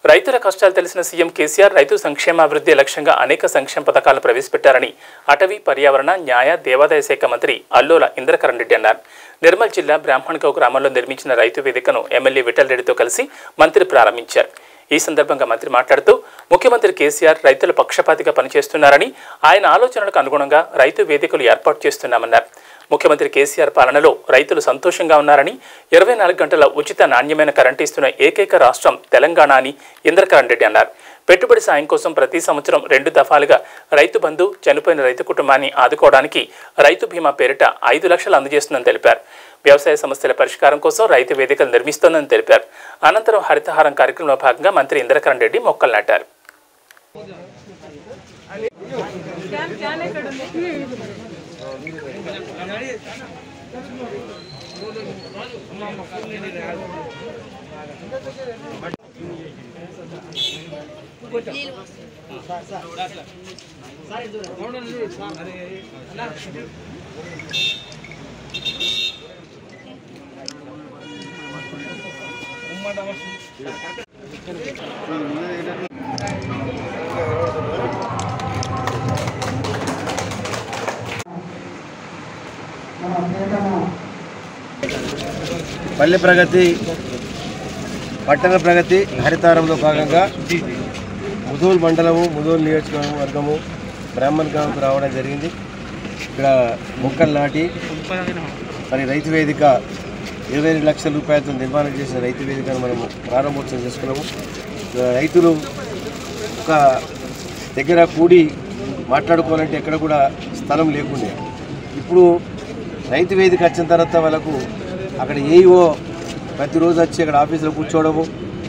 రైతుల కష్టాలు తెలిసిన సీఎం కేసీఆర్ రైతు సంక్షేమాభివృద్ధి లక్ష్యంగా అనేక సంక్షేమ పథకాలు ప్రవేశపెట్టారని అటవీ పర్యావరణ న్యాయ దేవాదాయ శాఖ మంత్రి అల్లోల ఇంద్రకరణ్ రెడ్డి అన్నారు నిర్మల్ జిల్లా బ్రాహ్మణగావ్ గ్రామంలో నిర్మించిన రైతు వేదికను ఎమ్మెల్యే విఠల్ రెడ్డితో కలిసి మంత్రి ప్రారంభించారు ఈ సందర్భంగా మంత్రి మాట్లాడుతూ ముఖ్యమంత్రి కేసీఆర్ రైతుల పక్షపాతిగా పనిచేస్తున్నారని ఆయన ఆలోచనలకు అనుగుణంగా రైతు వేదికలు ఏర్పాటు చేస్తున్నామన్నారు ముఖ్యమంత్రి కేసీఆర్ పాలనలో రైతులు సంతోషంగా ఉన్నారని ఇరవై నాలుగు గంటల ఉచిత నాణ్యమైన కరెంటు ఇస్తున్న ఏకైక రాష్ట్రం తెలంగాణ అని ఇంద్రకరణ్ రెడ్డి అన్నారు పెట్టుబడి సాయం కోసం ప్రతి సంవత్సరం రెండు దఫాలుగా రైతు బంధు చనిపోయిన రైతు కుటుంబాన్ని ఆదుకోవడానికి రైతు బీమా పేరిట ఐదు లక్షలు అందజేస్తుందని తెలిపారు వ్యవసాయ సమస్యల పరిష్కారం కోసం రైతు వేదికలు నిర్మిస్తోందని తెలిపారు అనంతరం హరితహారం కార్యక్రమంలో భాగంగా మంత్రి ఇంద్రకరణ్ రెడ్డి మొక్కలు నాటారు పల్లె ప్రగతి పట్టణ ప్రగతి హరితారంలో భాగంగా ముదూరు మండలము ముదూరు నియోజకవర్గము బ్రాహ్మణ్ గ్రామంకు రావడం జరిగింది ఇక్కడ మొక్కలు నాటి మరి రైతు వేదిక ఇరవై రెండు లక్షల రూపాయలతో నిర్మాణం చేసిన రైతు వేదికను మనము ప్రారంభోత్సవం చేసుకున్నాము ఇక్కడ రైతులు ఒక దగ్గర కూడి మాట్లాడుకోవాలంటే ఎక్కడ కూడా స్థలం లేకుండే ఇప్పుడు రైతు వేదిక వచ్చిన తర్వాత వాళ్ళకు అక్కడ ఏఈఓ ప్రతిరోజు వచ్చి అక్కడ ఆఫీసులో కూర్చోవడము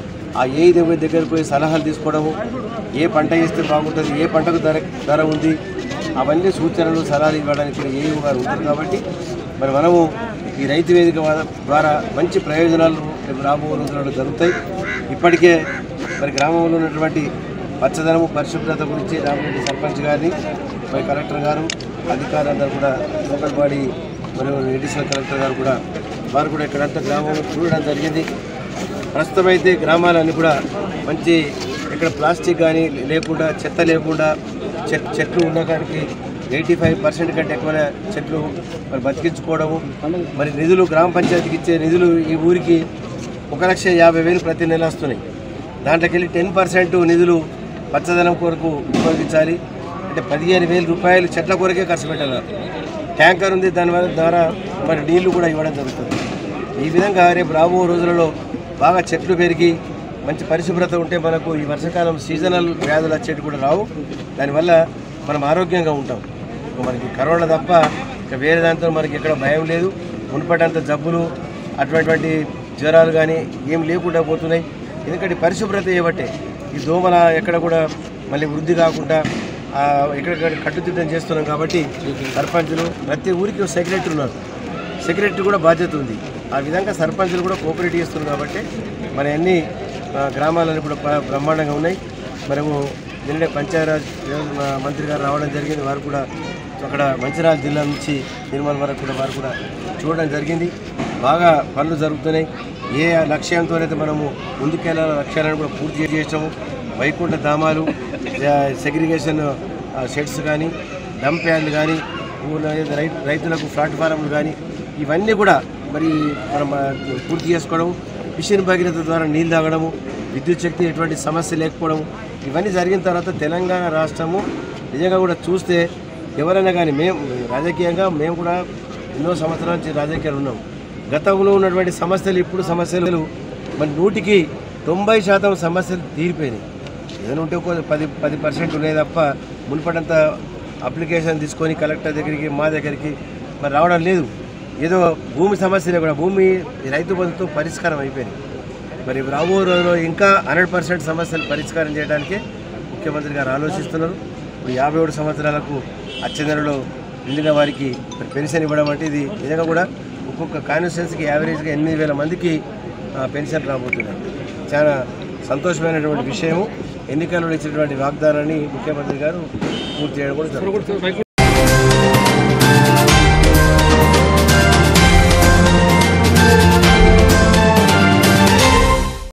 ఆ ఏ దగ్గర దగ్గరకు పోయి సలహాలు తీసుకోవడము ఏ పంట వేస్తే బాగుంటుంది ఏ పంటకు ధర ధర ఉంది అవన్నీ సూచనలు సలహాలు ఇవ్వడానికి ఇక్కడ ఏఈఓ గారు ఉంటారు కాబట్టి మరి మనము ఈ రైతు వేదిక వా- ద్వారా మంచి ప్రయోజనాలు రేపు రాబో రోజులలో జరుగుతాయి ఇప్పటికే మరి గ్రామంలో ఉన్నటువంటి పచ్చదనము పరిశుభ్రత గురించి రామరెడ్డి సర్పంచ్ గారిని మరి కలెక్టర్ గారు అధికారులందరూ కూడా లోకల్ బాడీ మరియు అడిషనల్ కలెక్టర్ గారు కూడా వారు కూడా ఇక్కడంతా గ్రామంలో చూడడం జరిగింది ప్రస్తుతం అయితే గ్రామాలన్నీ కూడా మంచి ఇక్కడ ప్లాస్టిక్ కానీ లేకుండా చెత్త లేకుండా చెట్ చెట్లు ఉండడానికి ఎయిటీ ఫైవ్ పర్సెంట్ కంటే ఎక్కువ చెట్లు మరి బతికించుకోవడము మరి నిధులు గ్రామ పంచాయతీకి ఇచ్చే నిధులు ఈ ఊరికి ఒక లక్ష యాభై వేలు ప్రతి నెల వస్తున్నాయి దాంట్లోకి వెళ్ళి టెన్ పర్సెంట్ నిధులు పచ్చదనం కొరకు ఉపయోగించాలి అంటే పదిహేను వేల రూపాయలు చెట్ల కొరకే ఖర్చు పెట్టాలి ట్యాంకర్ ఉంది దాని వల్ల ద్వారా మరి నీళ్లు కూడా ఇవ్వడం జరుగుతుంది ఈ విధంగా రేపు రాబో రోజులలో బాగా చెట్లు పెరిగి మంచి పరిశుభ్రత ఉంటే మనకు ఈ వర్షాకాలం సీజనల్ వ్యాధులు వచ్చేటి కూడా రావు దానివల్ల మనం ఆరోగ్యంగా ఉంటాం ఇక మనకి కరోనా తప్ప ఇక వేరే దాంతో మనకి ఎక్కడ భయం లేదు మునుపటంత జబ్బులు అటువంటి జ్వరాలు కానీ ఏం లేకుండా పోతున్నాయి ఎందుకంటే పరిశుభ్రత చేయబట్టే ఈ దోమల ఎక్కడ కూడా మళ్ళీ వృద్ధి కాకుండా ఆ, ఎక్కడెక్కడ కట్టుదిట్టం చేస్తున్నాం కాబట్టి సర్పంచులు ప్రతి ఊరికి ఒక సెక్రటరీ ఉన్నారు సెక్రటరీ కూడా బాధ్యత ఉంది ఆ విధంగా సర్పంచులు కూడా కోఆపరేట్ చేస్తున్నారు కాబట్టి మన అన్ని ఆ, గ్రామాలన్నీ కూడా ప్ర- బ్రహ్మాండంగా ఉన్నాయి మనము నిన్ననే పంచాయరాజ్ ఆ, మంత్రి గారు రావడం జరిగింది వారు కూడా అక్కడ మంచిర్యాల జిల్లా నుంచి నిర్మల్ వరకు కూడా వారు కూడా చూడడం జరిగింది బాగా పనులు జరుగుతున్నాయి ఏ లక్ష్యంతో అయితే మనము ముందుకెళ్ళాల లక్ష్యాలను కూడా పూర్తి చేసాము వైకుంఠ ధామాలు సెగ్రిగేషన్ షెడ్స్ కానీ డంప్ యార్డ్లు కానీ ఊళ్ళో ఏదో రై రైతులకు ప్లాట్ఫారంలు కానీ ఇవన్నీ కూడా మరి మనం ఆ, పూర్తి చేసుకోవడం మిషన్ భగీరథ ద్వారా నీళ్ళు తాగడము విద్యుత్ శక్తి ఎటువంటి సమస్య లేకపోవడం ఇవన్నీ జరిగిన తర్వాత తెలంగాణ రాష్ట్రము నిజంగా కూడా చూస్తే ఎవరైనా కానీ మేము రాజకీయంగా మేము కూడా ఎన్నో సంవత్సరాల నుంచి రాజకీయాలు ఉన్నాం గతంలో ఉన్నటువంటి సమస్యలు ఇప్పుడు సమస్యలు మరి నూటికి తొంభై శాతం సమస్యలు తీరిపోయినాయి ఏదైనా ఉంటే ఒక పది పది పర్సెంట్ ఉన్నాయి తప్ప మునుపటంత అప్లికేషన్ తీసుకొని కలెక్టర్ దగ్గరికి మా దగ్గరికి మరి రావడం లేదు ఏదో భూమి సమస్యలు కూడా భూమి రైతు బంధుతో పరిష్కారం అయిపోయింది మరి రాబో రోజుల్లో ఇంకా హండ్రెడ్ పర్సెంట్ సమస్యలు పరిష్కారం చేయడానికి ముఖ్యమంత్రి గారు ఆలోచిస్తున్నారు ఇప్పుడు యాభై ఏడు సంవత్సరాలకు వచ్చే నెలలో నిండిన వారికి మరి పెన్షన్ ఇవ్వడం అంటే ఇది నిజంగా కూడా ఒక్కొక్క కాన్స్టిట్యున్సీకి యావరేజ్గా ఎనిమిది వేల మందికి ఆ, పెన్షన్ రాబోతున్నాయి చాలా సంతోషమైనటువంటి విషయము ఎన్నికల్లో ఇచ్చినటువంటి వాగ్దానాన్ని ముఖ్యమంత్రి గారు పూర్తి చేయడం కూడా జరుగుతుంది